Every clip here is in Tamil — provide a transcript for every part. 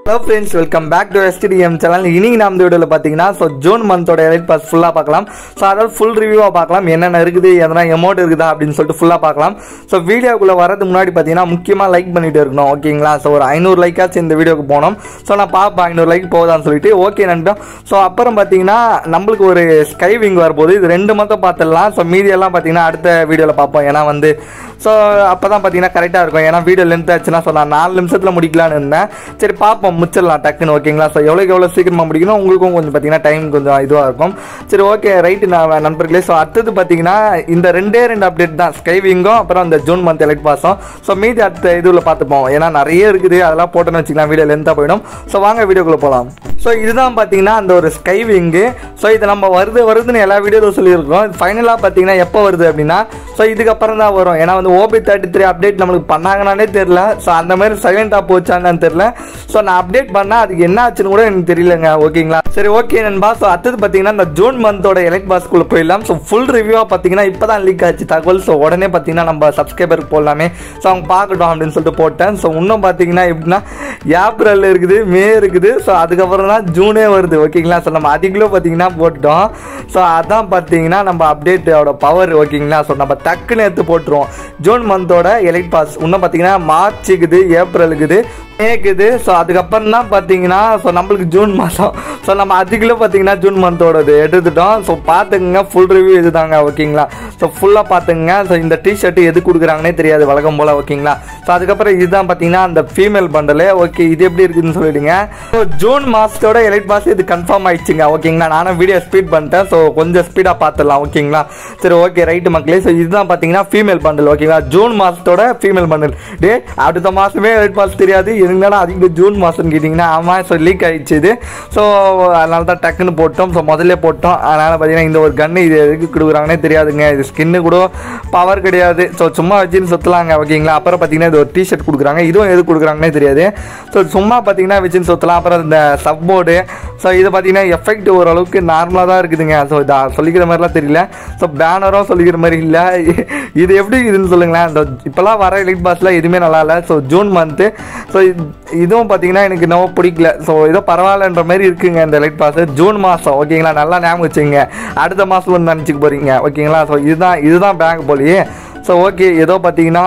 hello friends welcome back to STDM channel இன்னைக்கு நம்ம இந்த வீடியோவில் பார்த்தீங்கன்னா ஸோ ஜூன் மந்தோட எலைட் பாஸ் ஃபுல்லாக பார்க்கலாம் ஸோ அதாவது ஃபுல் ரிவ்யூவாக பார்க்கலாம் என்னென்ன இருக்குது எதனா எமௌண்ட் இருக்குதா அப்படின்னு சொல்லிட்டு ஃபுல்லாக பார்க்கலாம் ஸோ வீடியோக்குள்ளே வரதுக்கு முன்னாடி பார்த்தீங்கன்னா முக்கியமாக லைக் பண்ணிட்டு இருக்கணும் ஓகேங்களா ஸோ ஒரு ஐநூறு லைக்காச்சும் இந்த வீடியோக்கு போனோம் ஸோ நான் பார்ப்பேன் ஐநூறு லைக் போகுதான்னு சொல்லிட்டு ஓகே நண்பா ஸோ அப்புறம் பார்த்தீங்கன்னா நம்மளுக்கு ஒரு ஸ்கை விங் வரப்போகுது இது ரெண்டு மட்டும் பார்த்துடலாம் ஸோ மீதியெல்லாம் பார்த்தீங்கன்னா அடுத்த வீடியோவில் பார்ப்போம் ஏன்னா வந்து ஸோ அப்போ தான் பார்த்தீங்கன்னா கரெக்டாக இருக்கும் ஏன்னா வீடியோ லென்த் ஆச்சுன்னா ஸோ நான் நாலு நிமிஷத்தில் முடிக்கலான்னு இருந்தேன் சரி பார்ப்போம் முடிச்சிடலாம் டக்குன்னு ஓகேங்களா ஸோ எவ்வளோக்கு எவ்வளோ சீக்கிரமாக முடிக்கணும் உங்களுக்கும் கொஞ்சம் பார்த்தீங்கன்னா டைம் கொஞ்சம் இதுவாக இருக்கும் சரி ஓகே ரைட்டு நான் நண்பர்களே ஸோ அடுத்தது பார்த்தீங்கன்னா இந்த ரெண்டே ரெண்டு அப்டேட் தான் ஸ்கைவிங்கும் அப்புறம் இந்த ஜூன் மந்த் எலக்ட் பாஸும் ஸோ மீதி அடுத்த இதுவில் பார்த்துப்போம் ஏன்னா நிறைய இருக்குது அதெல்லாம் போட்டோன்னு வச்சுக்கலாம் வீடியோ லென்த்தாக போயிடும் ஸோ வாங்க வீடியோக்குள்ளே போகலாம் ஸோ இதுதான் பார்த்தீங்கன்னா அந்த ஒரு ஸ்கை விங்கு ஸோ இது நம்ம வருது வருதுன்னு எல்லா வீடியோவில் சொல்லியிருக்கோம் ஃபைனலாக பார்த்தீங்கன்னா எப்போ வருது அப்படின்னா ஸோ இதுக்கப்புறம் தான் வரும் ஏன்னா வந்து ஓபி தேர்ட்டி த்ரீ அப்டேட் நம்மளுக்கு பண்ணாங்கன்னாலே தெரில ஸோ அந்த மாதிரி சைலண்டாக போச்சான்னு தெரில ஸோ நான் அப்டேட் பண்ணால் அதுக்கு என்ன ஆச்சுன்னு கூட எனக்கு தெரியலங்க ஓகேங்களா சரி ஓகே நண்பா ஸோ அடுத்தது பார்த்தீங்கன்னா இந்த ஜூன் மந்தோட எலக்ட் பாஸ்க்குள்ளே போயிடலாம் ஸோ ஃபுல் ரிவ்யூவாக பார்த்தீங்கன்னா இப்போ தான் லீக் ஆச்சு தகவல் ஸோ உடனே பார்த்தீங்கன்னா நம்ம சப்ஸ்கிரைபருக்கு போடலாமே ஸோ அவங்க பார்க்கட்டும் அப்படின்னு சொல்லிட்டு போட்டேன் ஸோ இன்னும் பார்த்தீங்கன்னா எப்படின்னா ஏப்ரல் இருக்குது மே இருக்குது ஸோ அதுக்கப்புறம் தான் ஜூனே வருது ஓகேங்களா ஸோ நம்ம அதுக்குள்ளே பார்த்தீங்கன்னா போட்டோம் ஸோ அதான் பார்த்தீங்கன்னா நம்ம அப்டேட்டோட பவர் ஓகேங்களா ஸோ நம்ம டக்குன்னு எடுத்து போட்டுருவோம் ஜூன் மந்தோட எலைட் பாஸ் இன்னும் பார்த்தீங்கன்னா மார்ச் இருக்குது ஏப்ரல் இருக்குது மேக்குது ஸோ அதுக்கப்புறம் தான் பார்த்தீங்கன்னா ஸோ நம்மளுக்கு ஜூன் மாதம் ஸோ நம்ம அதுக்குள்ளே பார்த்தீங்கன்னா ஜூன் மந்தோடது எடுத்துட்டோம் ஸோ பார்த்துக்குங்க ஃபுல் ரிவ்யூ இதுதாங்க ஓகேங்களா ஸோ ஃபுல்லாக பார்த்துங்க ஸோ இந்த டிஷர்ட் எது கொடுக்குறாங்கன்னே தெரியாது வழக்கம் போல் ஓகேங்களா ஸோ அதுக்கப்புறம் இதுதான் பார்த்தீங்கன்னா அந்த ஃபீமேல் பண்டலு ஓகே இது எப்படி இருக்குதுன்னு சொல்லிடுங்க ஸோ ஜூன் மாதத்தோட எலைட் பாஸ் இது கன்ஃபார்ம் ஆயிடுச்சுங்க ஓகேங்களா நானும் வீடியோ ஸ்பீட் பண்ணிட்டேன் ஸோ கொஞ்சம் ஸ்பீடாக பார்த்துடலாம் ஓகேங்களா சரி ஓகே ரைட்டு மக்களே ஸோ இதுதான் பார்த்தீங்கன்னா ஃபீமேல் பண்டல் ஓகேங்களா ஜூன் மாதத்தோட ஃபீமேல் பண்டல் டே அடுத்த மாதமே எலைட் பாஸ் தெரியாது இருந்தாலும் அதுக்கு ஜூன் மாதம்னு கேட்டிங்கன்னா ஆமாம் ஸோ லீக் ஆயிடுச்சு இது ஸோ அதனால தான் டக்குன்னு போட்டோம் ஸோ முதல்ல போட்டோம் அதனால் பார்த்தீங்கன்னா இந்த ஒரு கன்று இது எதுக்கு கொடுக்குறாங்கன்னே தெரியாதுங்க இது ஸ்கின்னு கூட பவர் கிடையாது ஸோ சும்மா வச்சுன்னு சுற்றலாங்க ஓகேங்களா அப்புறம் பார்த்தீங்கன்னா இது ஒரு டிஷர்ட் கொடுக்குறாங்க இதுவும் எது கொடுக்குறாங்கன்னே தெரியாது ஸோ சும்மா பார்த்தீங்கன்னா வச்சுன்னு சுற்றலாம் அப்புறம் இந்த சப்போர்டு ஸோ இது பார்த்தீங்கன்னா எஃபெக்ட் ஓரளவுக்கு நார்மலாக தான் இருக்குதுங்க ஸோ இதை சொல்லிக்கிற மாதிரிலாம் தெரியல ஸோ பேனரும் சொல்லிக்கிற மாதிரி இல்லை இது எப்படி இதுன்னு சொல்லுங்களேன் இந்த இப்போல்லாம் வர எலிட் பாஸ்லாம் எதுவுமே நல்லா இல்லை ஸோ ஜூன் மந்த்து ஸோ இதுவும் பார்த்தீங்கன்னா எனக்கு இன்னும் பிடிக்கல ஸோ ஏதோ பரவாயில்லன்ற மாதிரி இருக்குங்க இந்த லைட் பாஸ் ஜூன் மாதம் ஓகேங்களா நல்லா ஞாபகம் வச்சுங்க அடுத்த மாதம் வந்து நினச்சிக்க போகிறீங்க ஓகேங்களா ஸோ இதுதான் இதுதான் பேங்க் போலியே ஸோ ஓகே ஏதோ பார்த்தீங்கன்னா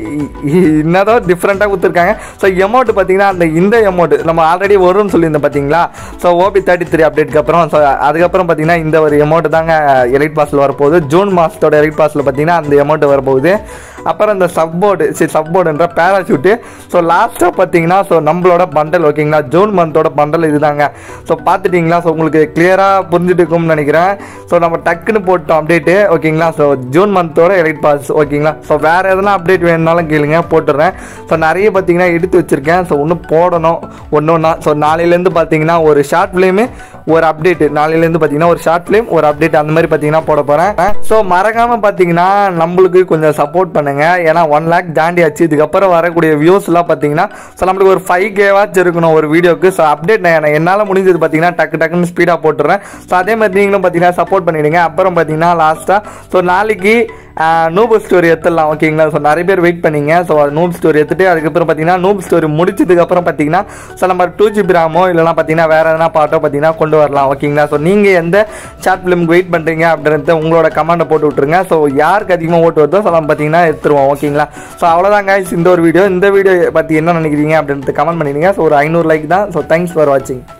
என்னதோ டிஃப்ரெண்ட்டாக கொடுத்துருக்காங்க ஸோ எமௌண்ட் பார்த்தீங்கன்னா அந்த இந்த எமௌண்ட் நம்ம ஆல்ரெடி வரும்னு சொல்லியிருந்தோம் பார்த்தீங்களா ஸோ ஓபி தேர்ட்டி த்ரீ அப்டேட்க்கு அப்புறம் ஸோ அதுக்கப்புறம் பார்த்தீங்கன்னா இந்த ஒரு எமௌண்ட் தாங்க எலைட் பாஸில் வரப்போகுது ஜூன் மாதத்தோட எலைட் பாஸில் பார்த்தீங்கன்னா அந்த எமௌண்ட் வரப்போகுது அப்புறம் இந்த சப்போர்டு சரி சப்போர்டுன்ற பேராஷூட்டு ஸோ லாஸ்ட்டாக பார்த்தீங்கன்னா ஸோ நம்மளோட பண்டல் ஓகேங்களா ஜூன் மந்தோட பண்டல் இதுதாங்க ஸோ பார்த்துட்டிங்களா ஸோ உங்களுக்கு கிளியராக புரிஞ்சுட்டு இருக்கும்னு நினைக்கிறேன் ஸோ நம்ம டக்குன்னு போட்டோம் அப்டேட்டு ஓகேங்களா ஸோ ஜூன் மந்தோட எலைட் பாஸ் ஓகேங்களா ஸோ வேறு எதனா அப்டேட் வேணுனாலும் கேளுங்க போட்டுடுறேன் ஸோ நிறைய பார்த்தீங்கன்னா எடுத்து வச்சுருக்கேன் ஸோ இன்னும் போடணும் ஒன்று ஒன்றா ஸோ நாளையிலேருந்து பார்த்தீங்கன்னா ஒரு ஷார்ட் ஃபிலிமு ஒரு அப்டேட் நாளையிலேருந்து பார்த்தீங்கன்னா ஒரு ஷார்ட் ஃபிலிம் ஒரு அப்டேட் அந்த மாதிரி பார்த்தீங்கன்னா போட போகிறேன் ஸோ மறக்காமல் பார்த்தீங்கன்னா நம்மளுக்கு கொஞ்சம் சப்போர்ட் பண்ணுங்க ஏன்னா ஒன் லேக் தாண்டி ஆச்சு இதுக்கப்புறம் வரக்கூடிய வியூஸ்லாம் பார்த்தீங்கன்னா ஸோ நம்மளுக்கு ஒரு ஃபைவ் கேவாச்சும் இருக்கணும் ஒரு வீடியோக்கு ஸோ அப்டேட் நான் என்னால் முடிஞ்சது பார்த்தீங்கன்னா டக்கு டக்குன்னு ஸ்பீடாக போட்டுறேன் ஸோ அதே மாதிரி நீங்களும் பார்த்தீங்கன்னா சப்போர்ட் பண்ணிவிடுங்க அப்புறம் பார்த்தீங்கன்னா லாஸ்ட்டாக ஸோ நாளைக்கு நூப் ஸ்டோரி எடுத்துடலாம் ஓகேங்களா ஸோ நிறைய பேர் வெயிட் பண்ணீங்க ஸோ நூப் ஸ்டோரி எடுத்துட்டு அதுக்கப்புறம் பார்த்தீங்கன்னா நூப் ஸ்டோரி முடிச்சதுக்கப்புறம் பார்த்தீங்கன்னா ஸோ நம்ம டூ ஜிபி ராமோ இல்லைனா பார்த்தீங்கன்னா வேறு எதனா பாட்டோ பார்த்தீங்கன்னா கொண்டு வரலாம் ஓகேங்களா ஸோ நீங்கள் எந்த ஷார்ட் ஃபிலிமுக்கு வெயிட் பண்ணுறீங்க அப்படின்றத உங்களோட கமெண்ட்டை போட்டு விட்ருங்க ஸோ யாருக்கு அதிகமாக ஓட்டு வருதோ ஸோ நம்ம பார்த்தீங்கன்னா எடுத்துருவோம் ஓகேங்களா ஸோ அவ்வளோதாங்க இந்த ஒரு வீடியோ இந்த வீடியோ பற்றி என்ன நினைக்கிறீங்க அப்படின்றது கமெண்ட் பண்ணிடுங்க ஸோ ஒரு ஐநூறு லைக் தான் ஸோ தேங்க்ஸ் ஃபார் வாட்சிங்